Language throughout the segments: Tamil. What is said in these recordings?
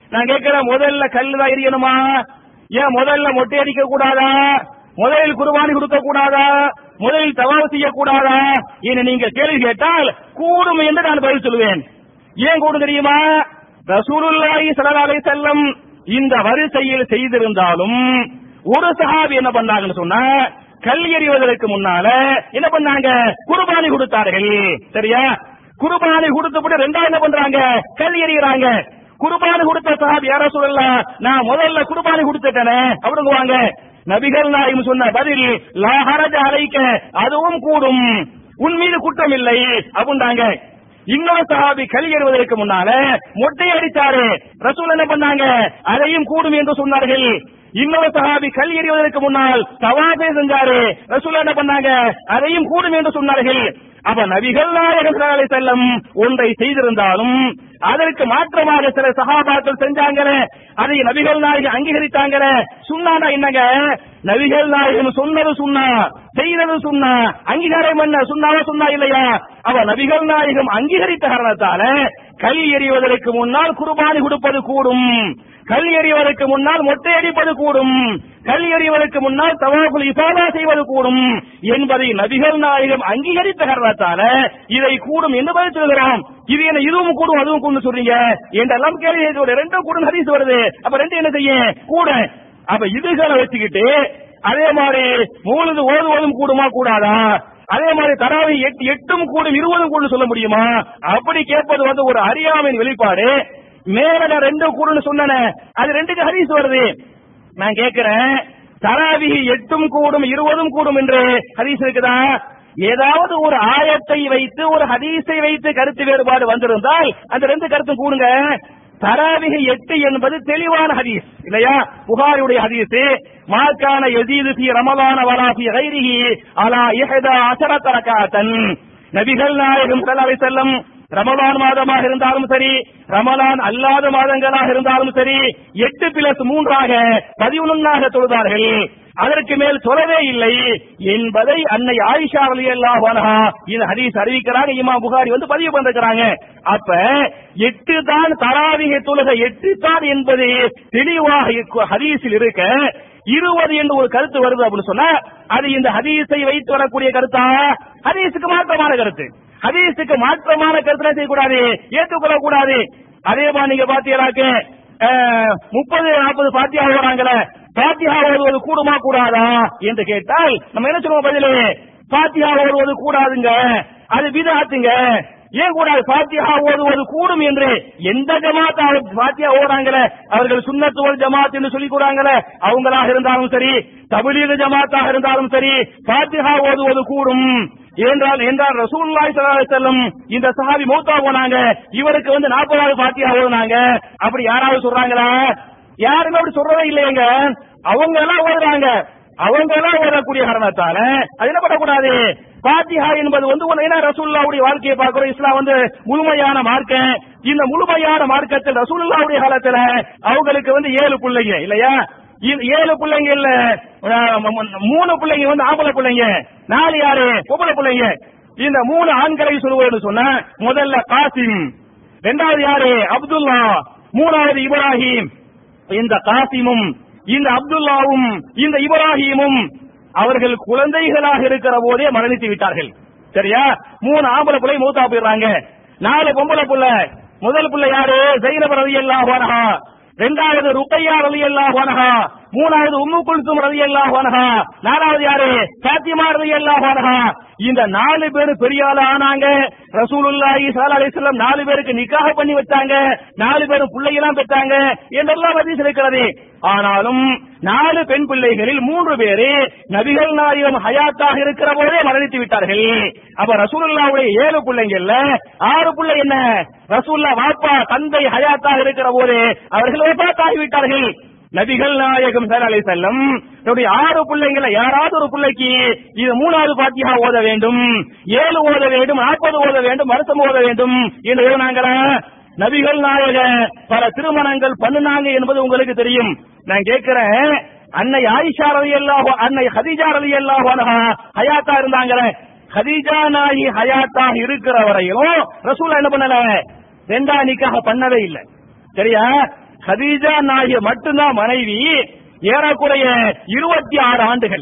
நான் கேட்கிறேன் முதல்ல கல்லு தான் எரியணுமா ஏன் முதல்ல மொட்டை அடிக்க கூடாதா முதலில் குர்பானி கொடுக்க கூடாதா முதலில் தவாவு செய்யக்கூடாதா என நீங்க கேள்வி கேட்டால் கூடும் என்று நான் பதில் சொல்லுவேன் ஏன் கூடும் தெரியுமா ரசூலுல்லாஹி ஸல்லல்லாஹு அலைஹி வஸல்லம் இந்த வரிசையில் செய்திருந்தாலும் ஒரு சஹாபி என்ன பண்ணாங்கன்னு சொன்னா கல் எறிவதற்கு முன்னால என்ன பண்ணாங்க குர்பானி கொடுத்தார்கள் சரியா குர்பானி கொடுத்தபடி ரெண்டாவது என்ன பண்றாங்க கல் எறிகிறாங்க குர்பானி கொடுத்த சஹாபி யார சொல்லலாம் நான் முதல்ல குர்பானி கொடுத்துட்டேனே அப்படிங்குவாங்க நபிகள் நாயகம் சொன்ன பதில் லாஹரஜ அலைக்க அதுவும் கூடும் உன் மீது குற்றம் இல்லை அப்படின்றாங்க இன்னொரு சஹாபி கல் எறிவதற்கு முன்னால மொட்டை அடித்தாரு ரசூல் என்ன பண்ணாங்க அதையும் கூடும் என்று சொன்னார்கள் இன்னொரு சஹாபி கல் எறிவதற்கு முன்னால் தவாபே செஞ்சாரு ரசூல் என்ன பண்ணாங்க அதையும் கூடும் என்று சொன்னார்கள் அப்ப நபிகள் நாயகம் ஸல்லல்லாஹு அலைஹி வஸல்லம் ஒன்றை செய்திருந்தாலும் அதற்கு மாற்றமாக சில சஹாபாக்கள் செஞ்சாங்களே அதை நபிகள் நாயகம் அங்கீகரித்தாங்களே சுண்ணானா என்னங்க நபிகள் நாயகம் சொன்னது சுண்ணா செய்தது சுண்ணா அங்கீகாரம் என்ன சுண்ணாவா சுண்ணா இல்லையா அவ நபிகள் நாயகம் அங்கீகரித்த காரணத்தால கல் எறிவதற்கு முன்னால் குர்பானி கொடுப்பது கூடும் கல் எறிவதற்கு முன்னால் மொட்டை அடிப்பது கூடும் கல் எறிவதற்கு முன்னால் தவாபுல் இபாதா செய்வது கூடும் என்பதை நபிகள் நாயகம் அங்கீகரித்த காரணத்தால இதை கூடும் என்று பதில் சொல்கிறோம் இது என்ன இதுவும் கூடும் அதுவும் கூடும் சொல்றீங்க என்றெல்லாம் கேள்வி கேட்க ரெண்டும் கூடும் ஹதீஸ் வருது அப்ப ரெண்டு என்ன செய்ய கூட அப்ப இதுகளை வச்சுக்கிட்டு அதே மாதிரி மூணுது ஓதுவதும் கூடுமா கூடாதா அதே மாதிரி தராவி எட்டு எட்டும் கூடும் இருபதும் கூடும் சொல்ல முடியுமா அப்படி கேட்பது வந்து ஒரு அறியாமையின் வெளிப்பாடு மேல நான் ரெண்டு கூடுன்னு சொன்னேன் அது ரெண்டுக்கு ஹதீஸ் வருது நான் கேட்கிறேன் தராவி எட்டும் கூடும் இருபதும் கூடும் என்று ஹதீஸ் இருக்குதா ஏதாவது ஒரு ஆயத்தை வைத்து ஒரு ஹதீஸை வைத்து கருத்து வேறுபாடு வந்திருந்தால் அந்த ரெண்டு கருத்தும் கூடுங்க தராவிக எட்டு என்பது தெளிவான ஹதீஸ் இல்லையா புகாரியுடைய ஹதீஸ் மாக்கான எதீது ஃபி ரமலான வலா ஃபி கைரிஹி அலா இஹதா அஷரத ரகாத்தன் நபிகள் நாயகம் ஸல்லல்லாஹு அலைஹி வஸல்லம் ரமலான் மாதமாக இருந்தாலும் சரி ரமலான் அல்லாத மாதங்களாக இருந்தாலும் சரி எட்டு பிளஸ் மூன்றாக பதினொன்னாக தொழுதார்கள் அதற்கு மேல் சொல்லவே இல்லை என்பதை அன்னை ஆயிஷா ரலியல்லாஹு அன்ஹா இந்த ஹதீஸ் அறிவிக்கிறாங்க இமாம் புகாரி வந்து பதிவு பண்ணிருக்கிறாங்க அப்ப எட்டு தான் தராவிக தொழுகை எட்டு தான் என்பது தெளிவாக இக்கு- ஹதீஸில் இருக்க இருபது என்று ஒரு கருத்து வருது அப்படின்னு சொன்னா அது இந்த ஹதீஸை வைத்து வரக்கூடிய கருத்தா ஹதீஸுக்கு மாற்றமான கருத்து ஹதீஸுக்கு மாற்றமான கருத்து செய்யக்கூடாது ஏற்றுக்கொள்ள கூடாது அதே மாதிரி நீங்க பாத்தீங்கன்னாக்க முப்பது நாற்பது பாத்தியா ஓடுறாங்களே பாத்தியா ஓடுவது கூடுமா கூடாதா என்று கேட்டால் நம்ம என்ன சொல்லுவோம் பதிலு பாத்தியா ஓடுவது கூடாதுங்க அது விதாத்துங்க ஏன் கூடாது பாத்தியா ஓதுவது கூடும் என்று எந்த ஜமாத் பாத்தியா ஓடுறாங்களே அவர்கள் சுண்ணத்துவல் ஜமாத் என்று சொல்லி கூடாங்களே அவங்களாக இருந்தாலும் சரி தபிலீக ஜமாத்தாக இருந்தாலும் சரி பாத்தியா ஓதுவது கூடும் என்றால் என்றால் ரசூலுல்லாஹி ஸல்லல்லாஹு அலைஹி வஸல்லம் இந்த சஹாபி மௌத்தா போனாங்க இவருக்கு வந்து 40வது பாத்தியா ஓதுனாங்க அப்படி யாராவது சொல்றாங்களா யாருமே அப்படி சொல்றதே இல்லையங்க அவங்க எல்லாம் ஓதுறாங்க அவங்க எல்லாம் ஓதக்கூடிய காரணத்தால அது என்ன பண்ணக்கூடாது பாத்திஹா என்பது வந்து ஒண்ணு ஏன்னா ரசூலுல்லாவுடைய வாழ்க்கையை பார்க்கிறோம் இஸ்லாம் வந்து முழுமையான மார்க்கம் இந்த முழுமையான மார்க்கத்தில் ரசூலுல்லாவுடைய காலத்துல அவங்களுக்கு வந்து ஏழு பிள்ளைங்க இல்லையா இது ஏழு பிள்ளைங்க இல்ல அஹ், ம- மூணு பிள்ளைங்க வந்து ஆம்பளை பிள்ளைங்க நாலு யாரு பொம்பளை பிள்ளைங்க இந்த மூணு ஆண்களை சொல்லுவது சொன்னா முதல்ல காசிம் ரெண்டாவது யாரு அப்துல்லா மூணாவது இப்ராஹிம் இந்த காசிமும் இந்த அப்துல்லாவும் இந்த இப்ராஹிமும் அவர்கள் குழந்தைகளாக இருக்கிற போதே மரணித்து விட்டார்கள் சரியா மூணு ஆம்பளை பிள்ளை மூத்தா போயிடுறாங்க நாலு பொம்பளை புள்ள முதல் புள்ள யாரு ஜைனப் ரலியல்லாஹு அன்ஹா ரெண்டாவது ருக்கையா ரலியல்லாஹு அன்ஹா மூணாவது உம்மு குல்சும் ரலியல்லாஹு அன்ஹா நாலாவது யாரு பாத்திமா ரலியல்லாஹு அன்ஹா இந்த நாலு பேரு பெரிய ஆளா ஆனாங்க ரசூலுல்லாஹி ஸல்லல்லாஹு அலைஹி வஸல்லம் நாலு பேருக்கு நிக்காஹ் பண்ணி வச்சாங்க நாலு பேரும் பிள்ளைகளாம் பெற்றாங்க என்றெல்லாம் ஹதீஸ் இருக்கிறது ஆனாலும் நாலு பெண் பிள்ளைகளில் மூன்று பேரு நபிகள் நாயகம் ஹயாத்தாக இருக்கிற போதே மரணித்து விட்டார்கள் அப்ப ரசூலுல்லாவுடைய ஏழு பிள்ளைங்கள்ல ஆறு பிள்ளை என்ன ரசூல்லா வாப்பா தந்தை ஹயாத்தாக இருக்கிற போதே அவர்கள் வஃபாத்தாகி விட்டார்கள் நபிகள் நாயகம் ஸல்லல்லாஹு அலைஹி வஸல்லம் தன்னுடைய ஆறு பிள்ளைங்களை யாராவது ஒரு பிள்ளைக்கு இது மூணாவது பாத்தியா ஓத வேண்டும் ஏழு ஓத வேண்டும் நாற்பது ஓத வேண்டும் வருஷம் ஓத வேண்டும் என்று எழுதினாங்களா நபிகள் நாயக பல திருமணங்கள் பண்ணுனாங்க என்பது உங்களுக்கு தெரியும் நான் கேட்கிறேன் அன்னை ஆயிஷா ரலியல்லாஹு அன்னை ஹதீஜா ரலியல்லாஹு அன்ஹா ஹயாத்தா இருந்தாங்களே ஹதீஜா நாயி ஹயாத்தா இருக்கிற வரையிலும் ரசூல் என்ன பண்ணல ரெண்டா நிக்காக பண்ணவே இல்லை சரியா ஹதீஜா நாயகி மட்டும்தான் மனைவி ஏறக்குறைய இருபத்தி ஆறு ஆண்டுகள்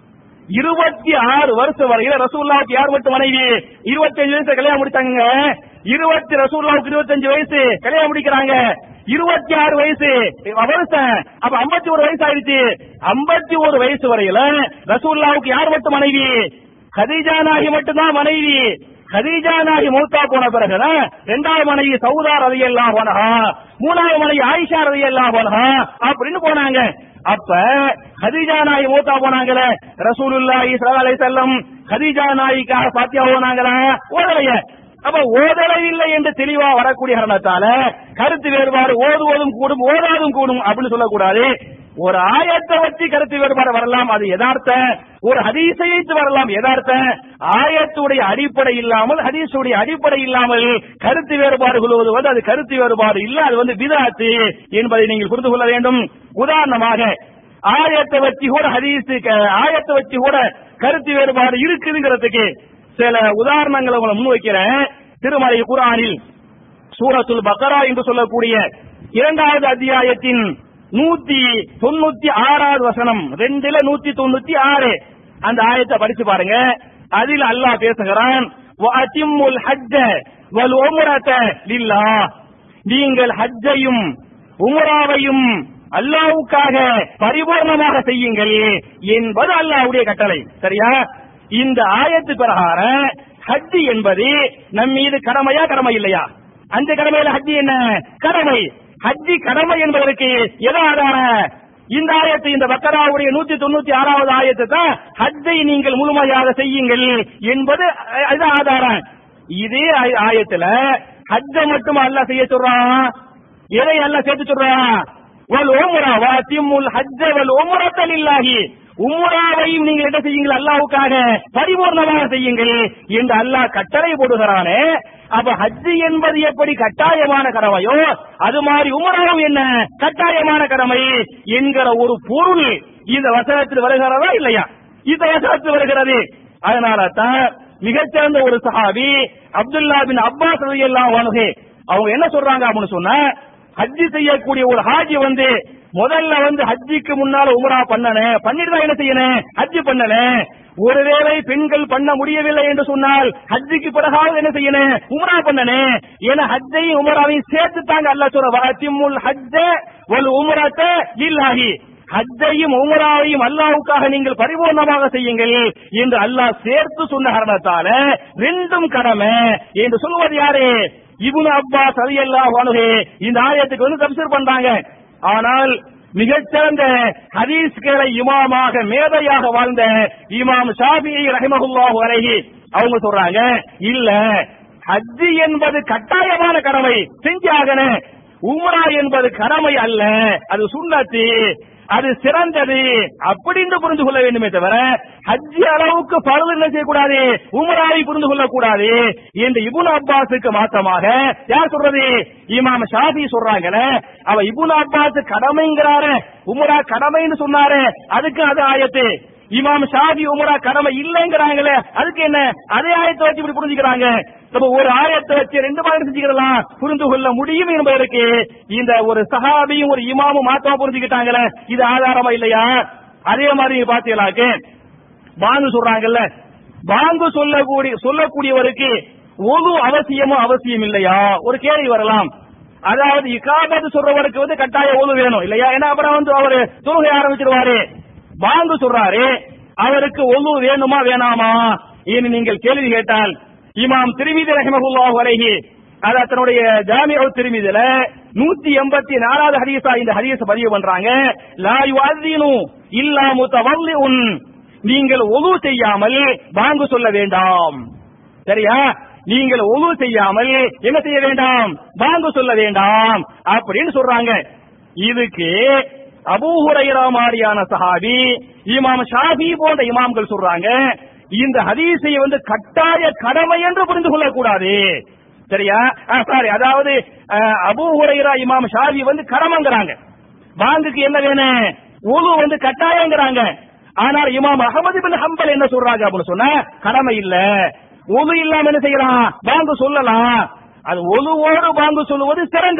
இருபத்தி ஆறு வருஷம் வரையில ரசூல்லாவுக்கு யார் மட்டும் மனைவி இருபத்தஞ்சு வயசு கல்யாணம் முடிச்சாங்க இருபத்தி ரசூல்லாவுக்கு இருபத்தஞ்சு வயசு கல்யாணம் முடிக்கிறாங்க இருபத்தி ஆறு வயசு வருஷம் அப்ப ஐம்பத்தி ஒரு வயசு ஆயிடுச்சு ஐம்பத்தி ஒரு வயசு வரையில ரசூல்லாவுக்கு யார் மட்டும் மனைவி கதீஜா நாயகி மட்டும்தான் மனைவி கதீஜா நாயகி மூத்தா போன பிறகுதான் இரண்டாவது மனைவி சவுதா ரவி எல்லாம் போனஹா மூணாவது மனைவி ஆயிஷா ரவி எல்லாம் போனஹா அப்படின்னு போனாங்க அப்ப கதீஜா நாயகி மூத்தா போனாங்களே ரசூலுல்லாஹி ஸல்லல்லாஹு அலைஹி வஸல்லம் கதீஜா நாயிக்காக பாத்தியா போனாங்களா ஓதலைய அப்ப ஓதலை என்று தெளிவா வரக்கூடிய காரணத்தால கருத்து வேறுபாடு ஓதுவதும் கூடும் ஓதாதும் கூடும் அப்படின்னு சொல்லக்கூடாது ஒரு ஆயத்தை வச்சு கருத்து வேறுபாடு வரலாம் அது யதார்த்த ஒரு ஹதீஸை வைத்து வரலாம் யதார்த்த ஆயத்துடைய அடிப்படை இல்லாமல் ஹதீஸுடைய அடிப்படை இல்லாமல் கருத்து வேறுபாடு கொள்வது வந்து அது கருத்து வேறுபாடு இல்ல அது வந்து விதாத்து என்பதை நீங்கள் புரிந்து கொள்ள வேண்டும் உதாரணமாக ஆயத்தை வச்சு கூட ஹதீஸ் ஆயத்தை வச்சு கூட கருத்து வேறுபாடு இருக்குதுங்கிறதுக்கு சில உதாரணங்களை உங்களை முன்வைக்கிறேன் திருமலை குரானில் சூரத்துல் பக்கரா என்று சொல்லக்கூடிய இரண்டாவது அத்தியாயத்தின் நூத்தி தொண்ணூத்தி ஆறாவது வசனம் ரெண்டுல நூத்தி தொண்ணூத்தி ஆறு அந்த ஆயத்தை படிச்சு பாருங்க அதில் அல்லாஹ் பேசுகிறான் வஅத்திம்முல் ஹஜ்ஜ வல் உம்ரத லில்லாஹ் நீங்கள் ஹஜ்ஜையும் உம்ராவையும் அல்லாஹ்வுக்காக பரிபூர்ணமாக செய்யுங்கள் என்பது அல்லாஹ்வுடைய கட்டளை சரியா இந்த ஆயத்து பிரகாரம் ஹஜ் என்பது நம் மீது கடமையா கடமை இல்லையா அந்த கடமையில ஹஜ் என்ன கடமை ஹஜ்ஜி கடமை என்பதற்கு எது ஆதாரம் இந்த ஆயத்து இந்த பக்கராவுடைய நூத்தி தொண்ணூத்தி ஆறாவது ஆயத்து தான் ஹஜ்ஜை நீங்கள் முழுமையாக செய்யுங்கள் என்பது அஹ், இது ஆதாரம் இதே ஆய- ஆயத்துல ஹஜ்ஜை மட்டும் அல்லாஹ் செய்ய சொல்றான் எதை அல்லாஹ் சேர்த்து சொல்றான் வல் உம்ரா வாத்திமுல் ஹஜ்ஜ வல் உம்ரத லில்லாஹி உம்ராவையும் நீங்கள் என்ன செய்யுங்கள் அல்லாஹ்வுக்காக பரிபூர்ணமாக செய்யுங்கள் என்று அல்லாஹ் கட்டளை போடுகிறானே அப்ப ஹஜ் என்பது எப்படி கட்டாயமான கடமையோ அது மாதிரி உமராவும் என்ன கட்டாயமான கடமை என்கிற ஒரு பொருள் இந்த வசனத்தில் வருகிறதா இல்லையா இந்த வசனத்தில் வருகிறது அதனால தான் மிகச்சிறந்த ஒரு சஹாபி அப்துல்லா பின் அப்பாஸ் ரலியல்லாஹு அன்ஹு அவங்க என்ன சொல்றாங்க அப்படின்னு சொன்னா ஹஜ் செய்யக்கூடிய ஒரு ஹாஜி வந்து முதல்ல வந்து ஹஜ்ஜிக்கு முன்னால உம்ரா பண்ணணும் பண்ணிட்டு தான் என்ன செய்யணும் ஹஜ் பண்ணணும் ஒருவேளை பெண்கள் பண்ண முடியவில்லை என்று சொன்னால் ஹஜ்ஜுக்கு பிறகாவது என்ன செய்யணும் உம்ரா பண்ணணும் ஏன்னா ஹஜ்ஜையும் உமராவையும் சேர்த்து தாங்க அல்ல சொல்ற வஅத்திமுல் ஹஜ்ஜ வல் உம்ரத லில்லாஹி ஹஜ்ஜையும் உமராவையும் அல்லாஹ்வுக்காக நீங்கள் பரிபூர்ணமாக செய்யுங்கள் என்று அல்லாஹ் சேர்த்து சொன்ன காரணத்தால ரெண்டும் கடமை என்று சொல்வது யாரு இப்னு அப்பாஸ் ரலியல்லாஹு அன்ஹு இந்த ஆயத்துக்கு வந்து தப்சீர் பண்றாங்க ஆனால் மிகச்சிறந்த ஹதீஸ்களை இமாமாக மேதையாக வாழ்ந்த இமாம் ஷாஃபிஈ ரஹிமஹுல்லாஹு அலைஹி அவங்க சொல்றாங்க இல்ல ஹஜ் என்பது கட்டாயமான கடமை செஞ்சாகணும் உம்ரா என்பது கடமை அல்ல அது சுண்ணத்து அது சிறந்தது அப்படின்னு புரிந்து கொள்ள வேண்டுமே தவிர ஹஜ் அளவுக்கு பருது என்ன செய்யக்கூடாது உமராவை புரிந்து கொள்ளக்கூடாது என்று இபுன் அப்பாஸுக்கு மாற்றமாக யார் சொல்றது இமாம் ஷாஃபி சொல்றாங்கல்ல அவ இபுன் அப்பாஸ் கடமைங்கிறாரு உமரா கடமைன்னு சொன்னாரு அதுக்கு அது ஆயத்து இமாம் ஷாஃபி உமரா கடமை இல்லைங்கிறாங்களே அதுக்கு என்ன அதே ஆயத்தை வச்சு இப்படி புரிஞ்சுக்கிறாங்க நம்ம ஒரு ஆயத்தை வச்சு ரெண்டு மாதிரி செஞ்சுக்கலாம் புரிந்து கொள்ள முடியும் என்பதற்கு இந்த ஒரு சஹாபியும் ஒரு இமாமும் மாத்தமா புரிஞ்சுக்கிட்டாங்களே இது ஆதாரமா இல்லையா அதே மாதிரி நீங்க பாத்தீங்களாக்கு பாங்கு சொல்றாங்கல்ல பாங்கு சொல்லக்கூடிய சொல்லக்கூடியவருக்கு ஒழு அவசியமும் அவசியம் இல்லையா ஒரு கேள்வி வரலாம் அதாவது இகாமத்து சொல்றவருக்கு வந்து கட்டாய ஒழு வேணும் இல்லையா ஏன்னா அப்புறம் வந்து அவரு தொழுகை ஆரம்பிச்சிருவாரு பாங்கு சொல்றாரு அவருக்கு ஒழு வேணுமா வேணாமா என்று நீங்கள் கேள்வி கேட்டால் இமாம் திருமிதி ரஹமகுல்லாஹு அலைஹி அது தன்னுடைய ஜாமியா திருமிதில நூத்தி எண்பத்தி நாலாவது ஹதீஸா இந்த ஹதீஸ் பதிவு பண்றாங்க லா யுஅذினு இல்லா முத்தவல்லிஉன் நீங்கள் ஒழு செய்யாமல் பாங்கு சொல்ல வேண்டாம் சரியா நீங்கள் ஒழு செய்யாமல் என்ன செய்ய வேண்டாம் பாங்கு சொல்ல வேண்டாம் அப்படின்னு சொல்றாங்க இதுக்கு அபூ ஹுரைரா மாதிரியான சஹாபி இமாம் ஷாஃபி போன்ற இமாம்கள் சொல்றாங்க இந்த ஹதீஸை வந்து கட்டாய கடமை என்று புரிந்து கொள்ளக்கூடாது சரியா சாரி அதாவது அஹ், அபூ ஹுரைரா இமாம் ஷாஃபி வந்து கடமைங்கிறாங்க பாங்குக்கு என்ன வேணும் உழு வந்து கட்டாயங்கிறாங்க ஆனால் இமாம் அகமது பின் ஹம்பல் என்ன சொல்றாங்க அப்படின்னு சொன்னா கடமை இல்ல ஒழு இல்லாம என்ன செய்யலாம் பாங்கு சொல்லலாம் அது ஒழுவோடு பாங்கு சொல்லுவது சிறந்தது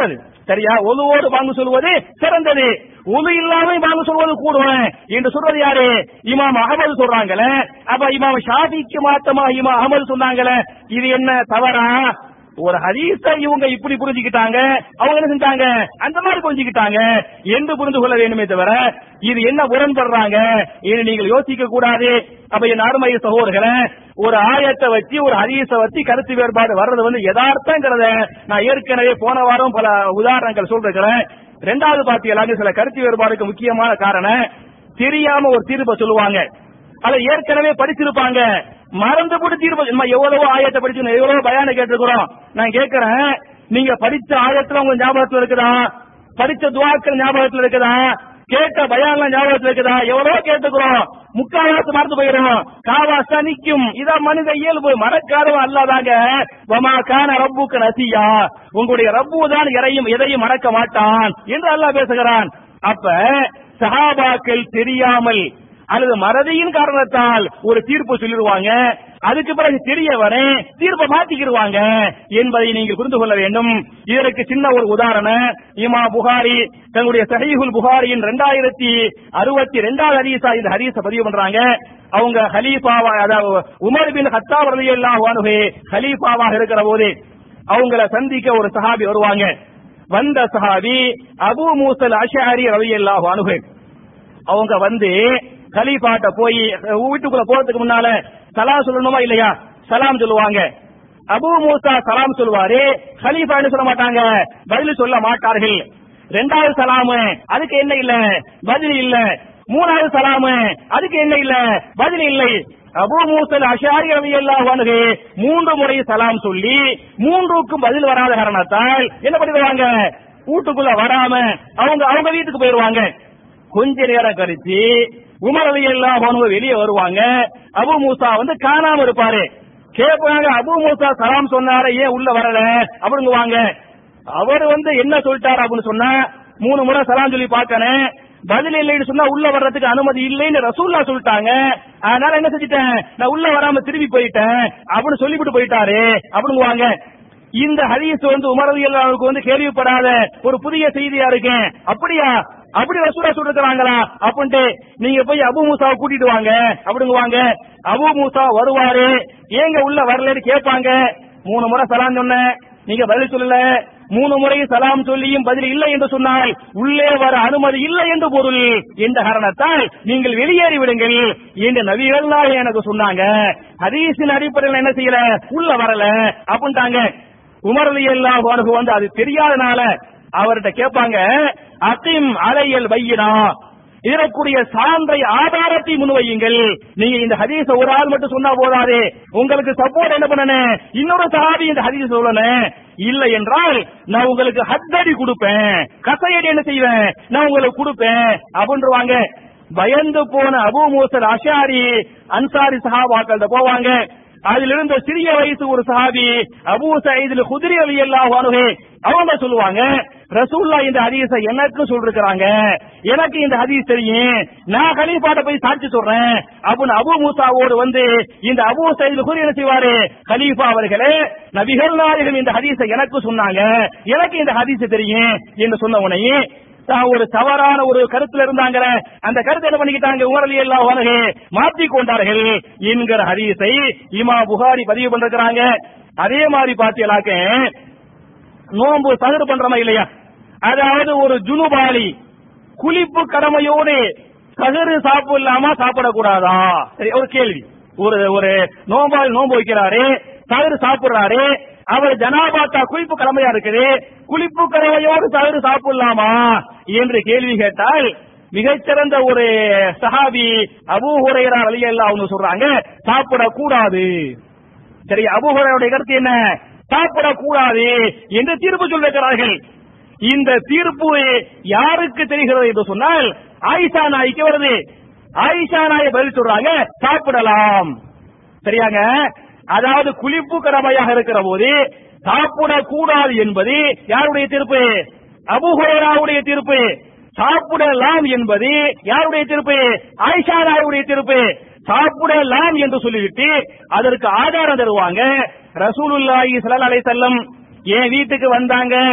சரியா ஒலுவோடு பாங்கு சொல்வது சிறந்தது ஒலு இல்லாம பாங்கு சொல்வது கூடுவேன் என்று சொல்றது யாரு இமாம் அகமது சொல்றாங்களே அப்ப இமாம் ஷாஃபிக்கு மாத்தமா இமாம் அகமது சொன்னாங்களே இது என்ன தவறா ஒரு ஹதீஸ இவங்க இப்படி புரிஞ்சுக்கிட்டாங்க அவங்க என்ன செஞ்சாங்க அந்த மாதிரி புரிஞ்சுக்கிட்டாங்க என்று புரிந்து கொள்ள வேண்டுமே தவிர இது என்ன முரண்படுறாங்க இது நீங்கள் யோசிக்க கூடாது அப்ப என் அருமை சகோதரர்களே ஒரு ஆயத்தை வச்சு ஒரு ஹதீஸ வச்சு கருத்து வேறுபாடு வர்றது வந்து யதார்த்தங்கிறத நான் ஏற்கனவே போன வாரம் பல உதாரணங்கள் சொல்றேன் ரெண்டாவது பாத்தீங்களா சில கருத்து வேறுபாடுக்கு முக்கியமான காரணம் தெரியாம ஒரு தீர்ப்பை சொல்லுவாங்க அதை ஏற்கனவே படிச்சிருப்பாங்க மறந்து போட்டு தீர்ப்பு நம்ம எவ்வளவோ ஆயத்தை படிச்சு எவ்வளவோ பயான கேட்டிருக்கிறோம் நான் கேட்கிறேன் நீங்க படிச்ச ஆயத்துல உங்க ஞாபகத்துல இருக்குதா படிச்ச துவாக்கள் ஞாபகத்துல இருக்குதா கேட்ட பயான்லாம் ஞாபகத்துல இருக்குதா எவ்வளவோ கேட்டுக்கிறோம் முக்கால்வாசி மறந்து போயிடும் காவாசா நிக்கும் இதான் மனித இயல்பு மறக்காதவன் அல்லாதாங்க வமா கான ரப்புக்கு நசியா உங்களுடைய ரப்பு தான் எதையும் எதையும் மறக்க மாட்டான் என்று அல்லாஹ் பேசுகிறான் அப்ப சஹாபாக்கள் தெரியாமல் அல்லது மறதியின் காரணத்தால் ஒரு தீர்ப்பு சொல்லிடுவாங்க அதுக்கு பிறகு தெரிய வர தீர்ப்பை மாத்திக்கிடுவாங்க என்பதை நீங்கள் புரிந்து கொள்ள வேண்டும் இதற்கு சின்ன ஒரு உதாரணம் இமா புகாரி தன்னுடைய சஹீஹுல் புகாரியின் ரெண்டாயிரத்தி அறுபத்தி ரெண்டாவது ஹதீஸா இந்த ஹதீஸ பதிவு பண்றாங்க அவங்க ஹலீஃபாவா அதாவது உமர் பின் ஹத்தாப் ரலியல்லாஹு அன்ஹு ஹலீஃபாவாக இருக்கிற போது அவங்கள சந்திக்க ஒரு சஹாபி வருவாங்க வந்த சஹாபி அபு மூசல் அஷாரி ரலியல்லாஹு அன்ஹு அவங்க வந்து கலீஃபாட்ட போய் வீட்டுக்குள்ள போறதுக்கு முன்னால சலாம் சொல்லணுமா இல்லையா சலாம் சொல்லுவாங்க அபு மூசா சலாம் சொல்லுவாரு கலீஃபா என்ன சொல்ல மாட்டாங்க பதில் சொல்ல மாட்டார்கள் ரெண்டாவது சலாமு அதுக்கு என்ன இல்ல பதில் இல்ல மூணாவது சலாமு அதுக்கு என்ன இல்ல பதில் இல்லை அபு மூசல் அஷாரி ரலியல்லாஹு அன்ஹு மூன்று முறை சலாம் சொல்லி மூன்றுக்கும் பதில் வராத காரணத்தால் என்ன பண்ணிடுவாங்க வீட்டுக்குள்ள வராம அவங்க அவங்க வீட்டுக்கு போயிருவாங்க கொஞ்ச நேரம் கழிச்சு உமர் அலி எல்லாம் வெளியே வருவாங்க அபு மூசா வந்து காணாம இருப்பாரு கேட்பாங்க அபு மூசா சலாம் சொன்னாரு ஏன் உள்ள வரல அப்படிங்குவாங்க அவர் வந்து என்ன சொல்லிட்டாரு அப்படின்னு சொன்னா மூணு முறை சலாம் சொல்லி பார்க்கணும் பதில் இல்லைன்னு சொன்னா உள்ள வர்றதுக்கு அனுமதி இல்லைன்னு ரசூல்லா சொல்லிட்டாங்க அதனால என்ன செஞ்சுட்டேன் நான் உள்ள வராம திரும்பி போயிட்டேன் அப்படின்னு சொல்லிவிட்டு போயிட்டாரு அப்படிங்குவாங்க இந்த ஹதீஸ் வந்து உமரவியல்லாவுக்கு வந்து கேள்விப்படாத ஒரு புதிய செய்தியா இருக்கு அப்படியா அப்படி ரசூலா சொல்லிருக்கிறாங்களா அப்படின்ட்டு நீங்க போய் அபு மூசாவை கூட்டிட்டு வாங்க அப்படிங்குவாங்க அபு மூசா வருவாரு ஏங்க உள்ள வரலன்னு கேட்பாங்க மூணு முறை சலாம் சொன்னேன் நீங்க பதில் சொல்லல மூணு முறை சலாம் சொல்லியும் பதில் இல்லை என்று சொன்னால் உள்ளே வர அனுமதி இல்லை என்று பொருள் என்ற காரணத்தால் நீங்கள் வெளியேறி விடுங்கள் என்று நபிகள் எனக்கு சொன்னாங்க ஹதீஸின் அடிப்படையில் என்ன செய்யல உள்ள வரல அப்படின்ட்டாங்க உமர் அலி அல்லாஹ் வந்து அது தெரியாதனால அவர்கிட்ட கேட்பாங்க அகிம் அலையல் வையினா இதற்குரிய சான்றை ஆதாரத்தை முன்வையுங்கள் நீங்க இந்த ஹதீஸ ஒரு ஆள் மட்டும் சொன்னா போதாது உங்களுக்கு சப்போர்ட் என்ன பண்ணணும் இன்னொரு சஹாபி இந்த ஹதீஸ் சொல்லணும் இல்லை என்றால் நான் உங்களுக்கு ஹத்தடி கொடுப்பேன் கசையடி என்ன செய்வேன் நான் உங்களுக்கு கொடுப்பேன் அப்படின்றவாங்க பயந்து போன அபு மூசல் அஷாரி அன்சாரி சஹாபாக்கள்கிட்ட போவாங்க அதில் இருந்த சிறிய வயசு ஒரு சஹாபி அபூ சயீதுல் குதிரி அலி அல்லாஹ் அவங்க சொல்லுவாங்க ரசூல்லா இந்த ஹதீஸ எனக்கு சொல்லிருக்கிறாங்க எனக்கு இந்த ஹதீஸ் தெரியும் நான் கலீஃபாட்ட போய் சாட்சி சொல்றேன் அப்படின்னு அபு மூசாவோடு வந்து இந்த அபூ சயீதுல் குதிரி என்ன செய்வாரு கலீஃபா அவர்களே நபிகள் நாயகம் இந்த ஹதீஸ எனக்கு சொன்னாங்க எனக்கு இந்த ஹதீஸ் தெரியும் என்று சொன்ன உடனே தான் ஒரு தவறான ஒரு கருத்துல இருந்தாங்க அந்த கருத்தை என்ன பண்ணிக்கிட்டாங்க உமரலி எல்லாம் உலகே மாற்றி கொண்டார்கள் என்கிற ஹதீஸை இமா புகாரி பதிவு பண்றாங்க அதே மாதிரி பாத்தீங்களாக்க நோன்பு தகரு பண்றமா இல்லையா அதாவது ஒரு ஜுனுபாலி குளிப்பு கடமையோடு தகரு சாப்பிடலாமா சாப்பிடக்கூடாதா சரி ஒரு கேள்வி ஒரு ஒரு நோம்பாளி நோன்பு வைக்கிறாரு தகரு சாப்பிடுறாரு அவர் ஜனாபாத்தா குளிப்பு கடமையா இருக்குது குளிப்பு கடமையோடு தவறு சாப்பிடலாமா என்று கேள்வி கேட்டால் மிகச்சிறந்த ஒரு சஹாபி அபு ஹுரைரா வழியெல்லாம் அவங்க சொல்றாங்க சாப்பிடக்கூடாது சரி அபு ஹுரையுடைய கருத்து என்ன சாப்பிடக்கூடாது என்று தீர்ப்பு சொல்லிருக்கிறார்கள் இந்த தீர்ப்பு யாருக்கு தெரிகிறது என்று சொன்னால் ஆயிஷா நாய்க்கு வருது ஆயிஷா நாயை பதில் சொல்றாங்க சாப்பிடலாம் சரியாங்க அதாவது குளிப்பு கடமையாக இருக்கிற போது சாப்பிடக்கூடாது என்பது யாருடைய தீர்ப்பு அபுஹுரேராவுடைய தீர்ப்பு சாப்பிடலாம் என்பது யாருடைய தீர்ப்பு ஆயிஷா நாயுடைய தீர்ப்பு சாப்பிடலாம் என்று சொல்லிவிட்டு அதற்கு ஆதாரம் தருவாங்க ரசூலுல்லாஹி ஸல்லல்லாஹு அலைஹி வஸல்லம் என் வீட்டுக்கு வந்தாங்க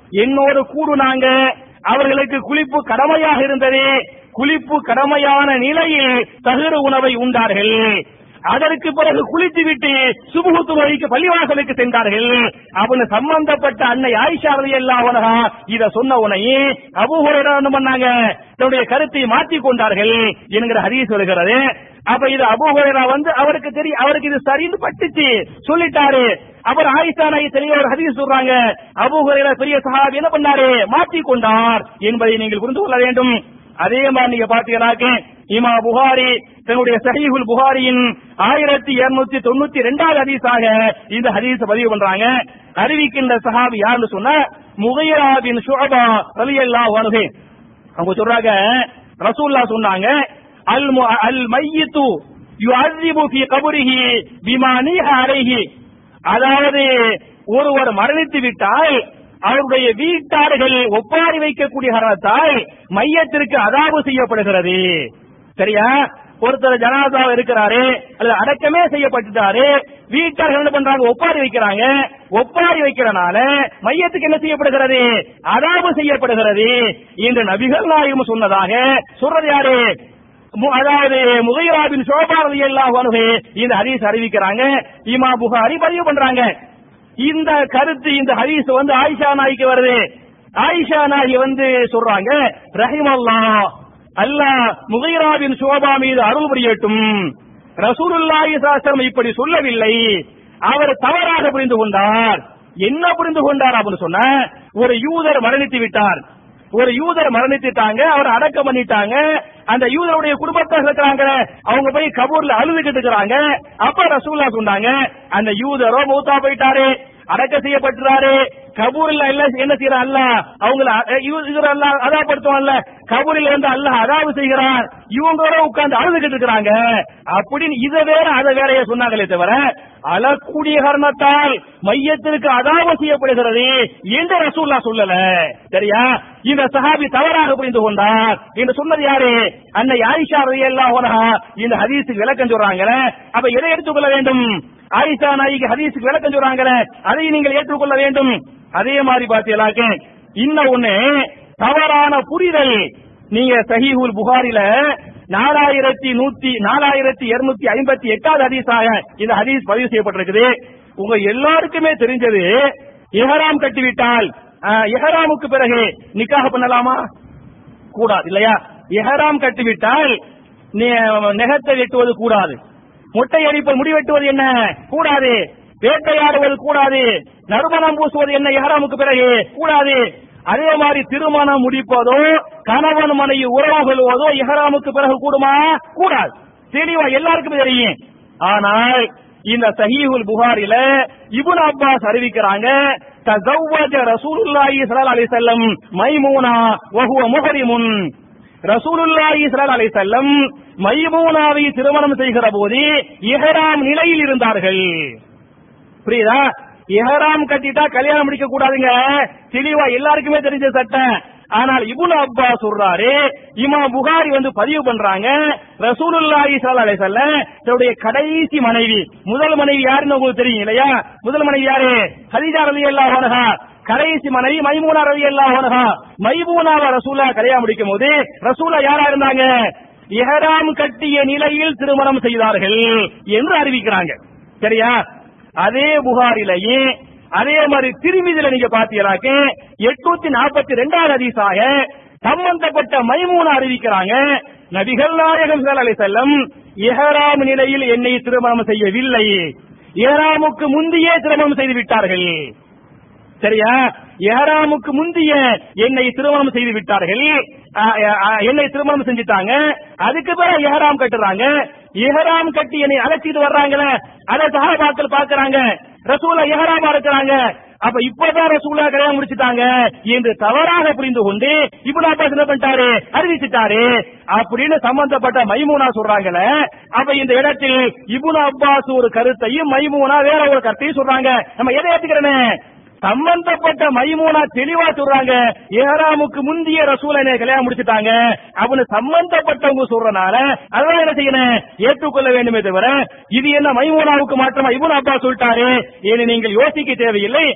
என்னோடு கூடுனாங்க அவர்களுக்கு குளிப்பு கடமையாக இருந்தது குளிப்பு கடமையான நிலையில் தகுர உணவை உண்டார்கள் அதற்கு பிறகு குளித்துவிட்டு சுபுகு தொழுகைக்கு பள்ளிவாசலுக்கு சென்றார்கள் அவனு சம்பந்தப்பட்ட அன்னை ஆயிஷா எல்லாம் இத சொன்ன உடனே அபூஹுரைரா என்ன பண்ணாங்க தன்னுடைய கருத்தை மாற்றிக் கொண்டார்கள் என்கிற ஹதீஸ் வருகிறது அப்ப இது அபூஹுரைரா வந்து அவருக்கு தெரியும் அவருக்கு இது சரின்னு பட்டுச்சு சொல்லிட்டாரு அவர் ஆயிஷா நாய் தெரிய ஒரு ஹதீஸ் சொல்றாங்க அபூஹுரைரா பெரிய சஹாபி என்ன பண்ணாரு மாற்றிக் கொண்டார் என்பதை நீங்கள் புரிந்து கொள்ள வேண்டும் அதே மாதிரி நீங்க பாத்தீங்கன்னாக்க இமா புகாரி தன்னுடைய சஹீஹுல் புகாரியின் ஆயிரத்தி இருநூத்தி தொண்ணூத்தி ரெண்டாவது ஹதீஸாக இந்த ஹதீஸ் பதிவு பண்றாங்க அறிவிக்கின்ற சஹாபி யாருன்னு சொன்னா முகைரா பின் ஷுஅபா ரலியல்லாஹு அன்ஹு அவங்க சொல்றாங்க ரசூல்லா சொன்னாங்க அல் மு- அல் மையித்து யுஅذிபு ஃபீ கபரிஹி பிமா நீஹ அலைஹி அதாவது ஒருவர் மரணித்து விட்டால் அவருடைய வீட்டார்கள் ஒப்பாரி வைக்கக்கூடிய காரணத்தால் மையத்திற்கு அதாவு செய்யப்படுகிறது சரியா ஒருத்தர் ஜனாதா இருக்கிறாரு அல்லது அடக்கமே செய்யப்பட்டுட்டாரு வீட்டார்கள் என்ன பண்றாங்க ஒப்பாரி வைக்கிறாங்க ஒப்பாரி வைக்கிறனால மையத்துக்கு என்ன செய்யப்படுகிறது அதாவு செய்யப்படுகிறது என்று நபிகள் நாயகம் சொன்னதாக சொல்றது யாரு மு- அதாவது முகைராபின் சோபாரதி எல்லாம் இந்த ஹதீஸ் அறிவிக்கிறாங்க இமா புகாரி பதிவு பண்றாங்க இந்த கருத்து இந்த ஹதீஸ் வந்து ஆயிஷா நாய்க்கு வருது ஆயிஷா நாயகி வந்து சொல்றாங்க ரஹிமல்லா அல்லாஹ் முகைராபின் சோபா மீது அருள் புரியட்டும் ரசூலுல்லாஹி சாஸ்திரம் இப்படி சொல்லவில்லை அவர் தவறாக புரிந்து கொண்டார் என்ன புரிந்து கொண்டார் அப்படின்னு சொன்ன ஒரு யூதர் மரணித்து விட்டார் ஒரு யூதர் மரணித்துட்டாங்க அவர் அடக்கம் பண்ணிட்டாங்க அந்த யூதருடைய குடும்பத்தார் இருக்கிறாங்க அவங்க போய் கபூர்ல அழுதுகிட்டு இருக்கிறாங்க அப்ப ரசூல்லா சொன்னாங்க அந்த யூதரோ மூத்தா போயிட்டாரு அடக்க செய்யப்பட்டுறாரு கபூரில் எல்லாம் என்ன செய்யறான் அல்ல அவங்கள அ- இவ- இவர் அல்ல அதாப்படுத்துவான்ல கபூரில் வந்து அல்லாஹ் அதாவு செய்கிறான் இவங்களோட உட்கார்ந்து அழுதுகிட்டு இருக்கிறாங்க அப்படின்னு இதை வேற அதை வேறைய சொன்னாங்களே தவிர அழக்கூடிய காரணத்தால் மையத்திற்கு அதாவு செய்யப்படுகிறது என்று ரசூல்லா சொல்லல சரியா இந்த சஹாபி தவறாக புரிந்து கொண்டார் என்று சொன்னது யாரு அன்னை ஆயிஷா ரலியல்லாஹு இந்த ஹதீஸுக்கு விளக்கம் சொல்றாங்களே அப்ப எதை எடுத்துக்கொள்ள வேண்டும் ஆயிஷா நாய்க்கு ஹதீஸுக்கு விளக்கம் சொல்றாங்களே அதை நீங்கள் ஏற்றுக்கொள்ள வேண்டும் அதே மாதிரி பாத்தீங்களாக்க இன்னும் ஒண்ணு தவறான புரிதல் நீங்க சஹீஹுல் புகாரில நாலாயிரத்தி நூத்தி நாலாயிரத்தி இருநூத்தி ஐம்பத்தி எட்டாவது ஹதீஸாக இந்த ஹதீஸ் பதிவு செய்யப்பட்டிருக்குது உங்க எல்லாருக்குமே தெரிஞ்சது இஹராம் கட்டிவிட்டால் அஹ், இஹராமுக்கு பிறகு நிக்காக பண்ணலாமா கூடாது இல்லையா இஹராம் கட்டிவிட்டால் நெ- நெகத்தை வெட்டுவது கூடாது முட்டை அடிப்பது முடி வெட்டுவது என்ன கூடாது வேட்டையாடுவது கூடாது நறுமணம் பூசுவது என்ன இஹராமுக்கு பிறகு கூடாது அதே மாதிரி திருமணம் முடிப்பதோ கணவன் மனைவி உறவு கொள்வதோ இஹராமுக்கு பிறகு கூடுமா கூடாது தெளிவா எல்லாருக்குமே தெரியும் ஆனால் இந்த சஹீஹுல் புகாரில இப்னு அப்பாஸ் அறிவிக்கிறாங்க தஸவ்வஜ ரசூலுல்லாஹி ஸல்லல்லாஹு அலைஹி வஸல்லம் மைமூனா வ ஹுவ முஹரிமுன் ரசூலுல்லாஹி ஸல்லல்லாஹு அலைஹி வஸல்லம் மைமூனாவை திருமணம் செய்கிற போது இஹ்ராம் நிலையில் இருந்தார்கள் புரியுதா இஹ்ராம் கட்டிட்டா கல்யாணம் முடிக்க கூடாதுங்க தெளிவா எல்லாருக்குமே தெரிஞ்ச சட்டம் ஆனால் இப்னு அப்பாஸ் சொல்றாரு இமாம் புகாரி வந்து பதிவு பண்றாங்க ரசூலுல்லாஹி ஸல்லல்லாஹு அலைஹி வஸல்லம் தன்னுடைய கடைசி மனைவி முதல் மனைவி யாருன்னு உங்களுக்கு தெரியும் இல்லையா முதல் மனைவி யாரு ஹதீஜா ரலியல்லாஹு அன்ஹா கடைசி மனைவி மைமூனா ரலியல்லாஹு அன்ஹா மைமூனாவை ரசூலா கல்யாணம் முடிக்கும் போது ரசூலா யாரா இருந்தாங்க இஹ்ராம் கட்டிய நிலையில் திருமணம் செய்தார்கள் என்று அறிவிக்கிறாங்க சரியா அதே புகாரிலேயே அதே மாதிரி திருமிதில நீங்க பாத்தீங்கன்னாக்க எட்நூத்தி நாற்பத்தி ரெண்டாவது ஹதீஸாக சம்பந்தப்பட்ட மைமூன அறிவிக்கிறாங்க நபிகள் நாயகம் ஸல்லல்லாஹு அலைஹி வஸல்லம் இஹ்ராம் நிலையில் என்னை திருமணம் செய்யவில்லை இஹ்ராமுக்கு முந்தையே திருமணம் செய்து விட்டார்கள் சரியா ஏறாமுக்கு முந்திய என்னை திருமணம் செய்து விட்டார்கள் ஆ, ஆ, என்னை திருமணம் செஞ்சுட்டாங்க அதுக்கு பிறகு ஏஹராம் கட்டுறாங்க ஏஹராம் கட்டி என்னை அழைச்சிட்டு வர்றாங்களே அதை சஹாபாக்கள் பாக்குறாங்க ரசூலா ஏஹராமா இருக்கிறாங்க அப்ப இப்பதான் ரசூலா கல்யாணம் முடிச்சிட்டாங்க என்று தவறாக புரிந்து கொண்டு இப்னு அப்பாஸ் என்ன பண்ணிட்டாரு அறிவிச்சிட்டாரு அப்படின்னு சம்பந்தப்பட்ட மைமூனா சொல்றாங்களே அப்ப இந்த இடத்தில் இப்னு அப்பாஸ் ஒரு கருத்தையும் மைமூனா வேற ஒரு கருத்தையும் சொல்றாங்க நம்ம எதை ஏத்துக்கிறேன்னு சம்பந்தப்பட்ட மைமூனா தெளிவா சொல்றாங்க ஏறாமுக்கு முந்திய ரசூலை என்னை கல்யாணம் முடிச்சிட்டாங்க அவனு சம்பந்தப்பட்டவங்க சொல்றனால அதெல்லாம் என்ன செய்யணும் ஏற்றுக்கொள்ள வேண்டுமே தவிர இது என்ன மைமூனாவுக்கு மாற்றமா இவனு அப்பா சொல்லிட்டாரு ஏன்னு நீங்கள் யோசிக்க தேவையில்லை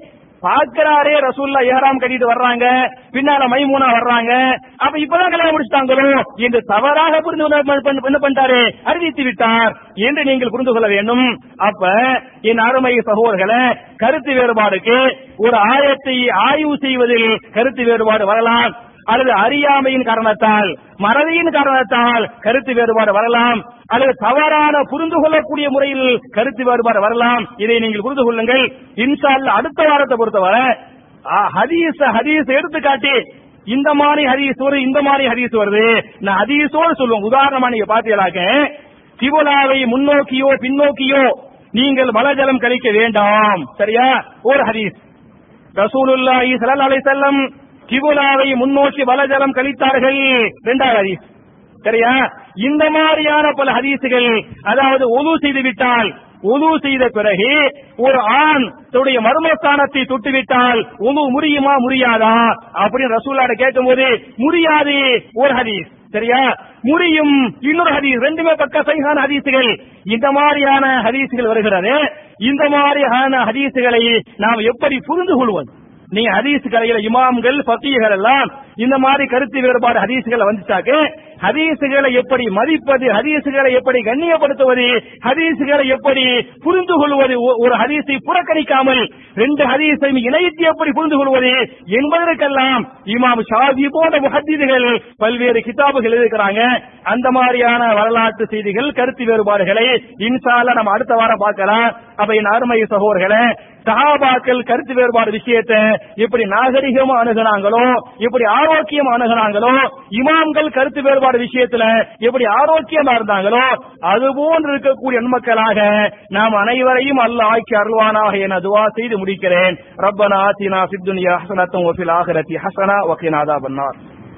பாக்குறாரே ரசூல்லா ஏஹராம் கட்டிட்டு வர்றாங்க பின்னால மைமூனா வர்றாங்க அப்ப இப்பதான் கல்யாணம் முடிச்சிட்டாங்களோ என்று தவறாக புரிந்து கொள்ள- என்ன பண்ணிட்டாரு அறிவித்து விட்டார் என்று நீங்கள் புரிந்து கொள்ள வேண்டும் அப்ப என் அருமை சகோதரர்களே கருத்து வேறுபாடுக்கு ஒரு ஆயத்தை ஆய்வு செய்வதில் கருத்து வேறுபாடு வரலாம் அல்லது அறியாமையின் காரணத்தால் மறதியின் காரணத்தால் கருத்து வேறுபாடு வரலாம் அல்லது தவறான புரிந்து கொள்ளக்கூடிய முறையில் கருத்து வேறுபாடு வரலாம் இதை நீங்கள் புரிந்து கொள்ளுங்கள் இன்ஷா அல்லாஹ் அடுத்த வாரத்தை பொறுத்தவரை ஆ, ஹதீஸ் ஹதீஸ் எடுத்துக்காட்டி இந்த மாதிரி ஹதீஸ் வருது இந்த மாதிரி ஹதீஸ் வருது நான் ஹதீஸோடு சொல்லுவோம் உதாரணமா நீங்க பாத்தீங்களாக்க கிபுலாவை முன்னோக்கியோ பின்னோக்கியோ நீங்கள் மலஜலம் கழிக்க வேண்டாம் சரியா ஒரு ஹதீஸ் ரசூலுல்லாஹி ஸல்லல்லாஹு அலைஹி வஸல்லம் கிபுலாவை முன்னோக்கி வலஜலம் கழித்தார்கள் இரண்டாவது ஹதீஸ் சரியா இந்த மாதிரியான பல ஹதீசுகள் அதாவது ஒது செய்து விட்டால் ஒது செய்த பிறகு ஒரு ஆண் தன்னுடைய மர்மஸ்தானத்தை தொட்டுவிட்டால் ஒது முறியுமா முறியாதா அப்படின்னு ரசூல்லாட கேட்கும்போது முடியாது ஒரு ஹதீஸ் சரியா முடியும் இன்னொரு ஹதீஸ் ரெண்டுமே பக்க சைகான ஹதீசுகள் இந்த மாதிரியான ஹதீசுகள் வருகிறது இந்த மாதிரியான ஹதீசுகளை நாம் எப்படி புரிந்து கொள்வது நீங்க ஹதீஸ் கலையில இமாம்கள் பத்தியர்கள் எல்லாம் இந்த மாதிரி கருத்து வேறுபாடு ஹதீசுகளை வந்துட்டாக்க ஹதீசுகளை எப்படி மதிப்பது ஹதீசுகளை எப்படி கண்ணியப்படுத்துவது ஹதீசுகளை எப்படி புரிந்து கொள்வது ஒ- ஒரு ஹதீஸை புறக்கணிக்காமல் ரெண்டு ஹதீஸையும் இணைத்து எப்படி புரிந்து கொள்வது என்பதற்கெல்லாம் இமாம் ஷாஜி போன்ற முஹத்தீதுகள் பல்வேறு கிதாபுகள் இருக்கிறாங்க அந்த மாதிரியான வரலாற்று செய்திகள் கருத்து வேறுபாடுகளை இன்ஷால்ல நம்ம அடுத்த வாரம் பார்க்கலாம் அப்ப என் அருமை சகோதரர்களே சஹாபாக்கள் கருத்து வேறுபாடு விஷயத்தை எப்படி நாகரிகமா அணுகுனாங்களோ எப்படி ஆரோக்கியமா அணுகுனாங்களோ இமாம்கள் கருத்து வேறுபாடு விஷயத்துல எப்படி ஆரோக்கியமா இருந்தாங்களோ அது போன்று இருக்கக்கூடிய நன்மக்களாக நாம் அனைவரையும் அல்லாஹ் ஆக்கி அருள்வானாக என துவா செய்து முடிக்கிறேன் ரப்பனா ஆத்தினா ஃபித் துன்யா ஹஸனத்தும் வஃபில் ஆখিরাতি ஹஸனா வகினா அதாபன்னார்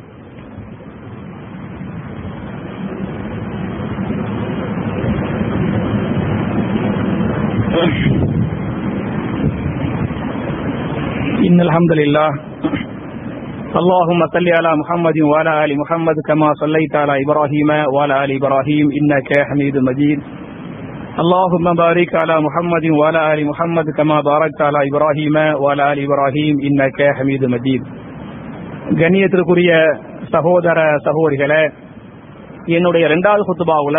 إن الحمد لله اللهم صل على محمد وعلى آل محمد كما صليت على إبراهيم وعلى آل إبراهيم إنك حميد مجيد اللهم بارك على محمد وعلى آل محمد كما باركت على إبراهيم وعلى آل إبراهيم إنك حميد مجيد கண்ணியத்திற்குரிய சகோதர சகோதரிகளே என்னுடைய இரண்டாவது குத்துபாவுல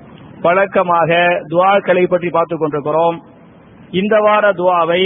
வழக்கமாக துவாக்களை பற்றி பார்த்துக் கொண்டிருக்கிறோம் இந்த வார துவாவை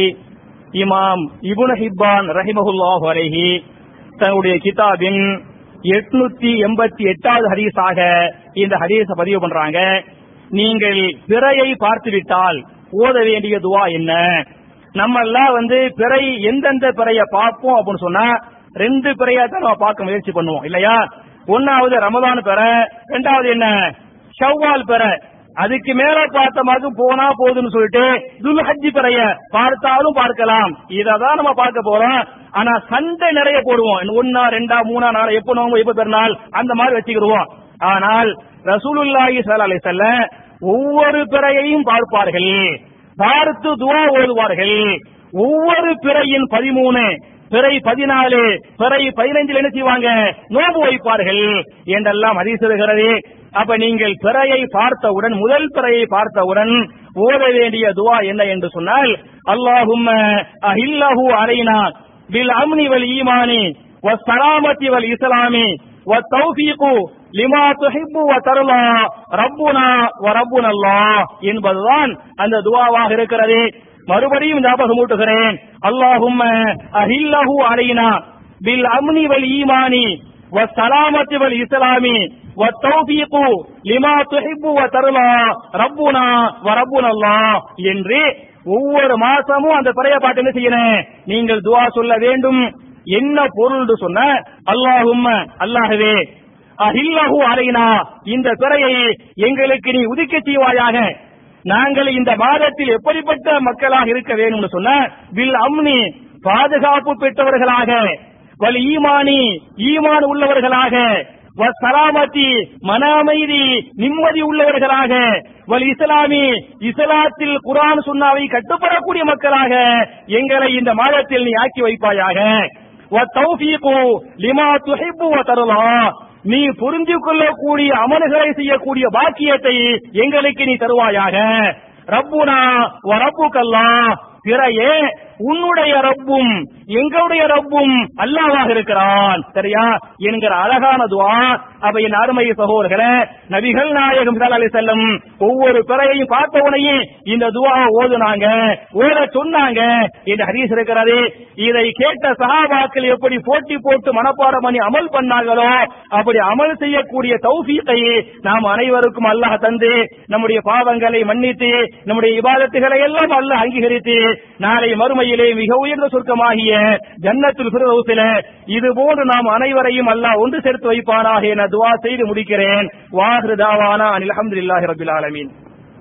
இமாம் இபுன ஹிப்பான் ரஹிமஹுல்லாஹு அலைஹி தன்னுடைய கிதாபின் எட்நூத்தி எண்பத்தி எட்டாவது ஹதீஸாக இந்த ஹதீஸ பதிவு பண்றாங்க நீங்கள் பிறையை பார்த்துவிட்டால் ஓத வேண்டிய துவா என்ன நம்ம எல்லாம் வந்து பிறை எந்தெந்த பிறைய பார்ப்போம் அப்படின்னு சொன்னா ரெண்டு பிறையா தான் நம்ம பார்க்க முயற்சி பண்ணுவோம் இல்லையா ஒன்னாவது ரமதான் பிற ரெண்டாவது என்ன ஷவ்வால் பிற அதுக்கு மேல பார்த்த மாதிரி போனா போதுன்னு சொல்லிட்டு துல்ஹஜ்ஜி பிறைய பார்த்தாலும் பார்க்கலாம் இததான் நம்ம பார்க்க போறோம் ஆனா சண்டை நிறைய போடுவோம் ஒன்னா ரெண்டா மூணா நாலு எப்ப நோங்க எப்ப பெருநாள் அந்த மாதிரி வச்சுக்கிடுவோம் ஆனால் ரசூலுல்லாஹி ஸல்லல்லாஹு அலைஹி வஸல்லம் ஒவ்வொரு பிறையையும் பார்ப்பார்கள் பார்த்து துவா ஓதுவார்கள் ஒவ்வொரு பிறையின் பதிமூணு பிறை பதினாலு பிறை பதினைஞ்சில் என்ன செய்வாங்க நோன்பு வைப்பார்கள் என்றெல்லாம் அதிசருகிறது அப்ப நீங்கள் பிறையை பார்த்தவுடன் முதல் பிறையை பார்த்தவுடன் ஓத வேண்டிய துவா என்ன என்று சொன்னால் அல்லாஹும்ம அஹில்லஹு அலைனா பில் அம்னி வல் ஈமானி வஸ்ஸலாமத்தி வல் இஸ்லாமி والتوفيق லிமா துஹிப்பு வ தர்லா ரப்புனா வ ரப்புன அல்லாஹ் என்பதுதான் அந்த துவாவாக இருக்கிறது மறுபடியும் ஞாபகம் ஊட்டுகிறேன் அல்லாஹும்ம அஹில்லஹு அலைனா பில் அம்னி வல் ஈமானி والسلامة والإسلام والتوفيق لما تحب وترضى ربنا وربنا الله என்று ஒவ்வொரு மாசமும் அந்த பிறைய பாட்டு என்ன செய்யணும் நீங்கள் துவா சொல்ல வேண்டும் என்ன பொருள் சொன்ன அல்லாஹும்ம அல்லாஹ்வே அஹில்லஹு அலைனா இந்த பிறையை எங்களுக்கு நீ உதிக்க செய்வாயாக நாங்கள் இந்த மாதத்தில் எப்படிப்பட்ட மக்களாக இருக்க வேணும்னு சொன்ன வில் அம்னி பாதுகாப்பு பெற்றவர்களாக வல் ஈமானி ஈமான் உள்ளவர்களாக சலாமத்தி மன அமைதி நிம்மதி உள்ளவர்களாக வல் இஸ்லாமி இஸ்லாத்தில் குரான் சுன்னாவை கட்டுப்படக்கூடிய மக்களாக எங்களை இந்த மாதத்தில் நீ ஆக்கி வைப்பாயாக வத்தௌஃபீகு லிமா துஹிப்பு வ தர்லா நீ புரிந்து கொள்ளக்கூடிய அமல்களை செய்யக்கூடிய பாக்கியத்தை எங்களுக்கு நீ தருவாயாக ரப்புனா வ ரப்புக்கல்லா பிறையே உன்னுடைய ரப்பும் எங்களுடைய ரப்பும் அல்லாவாக இருக்கிறான் சரியா என்கிற அழகான துவா அப்ப என் அருமை சகோதரர்களே நபிகள் நாயகம் ஸல்லல்லாஹு அலைஹி வஸல்லம் ஒவ்வொரு பிறையையும் பார்த்த உடனே இந்த துவா ஓதுனாங்க ஓத சொன்னாங்க இந்த ஹதீஸ் இருக்கிறது இதை கேட்ட சஹாபாக்கள் எப்படி போட்டி போட்டு மனப்பாடம் பண்ணி அமல் பண்ணாங்களோ அப்படி அமல் செய்யக்கூடிய தௌஃபீத்தை நாம் அனைவருக்கும் அல்லாஹ் தந்து நம்முடைய பாவங்களை மன்னித்து நம்முடைய இபாதத்துகளை எல்லாம் அல்லாஹ் அங்கீகரித்து நாளை மறுமையிலே மிக உயர்ந்த சொர்க்கமாகிய ஜன்னத்துல் ஃபிர்தௌஸில இது போன்று நாம் அனைவரையும் அல்லாஹ் ஒன்று சேர்த்து வைப்பானாக என துவா செய்து முடிக்கிறேன் வாஹிரு தாவானா அனில் அல்ஹம்துலில்லாஹி ரப்பில் ஆலமீன்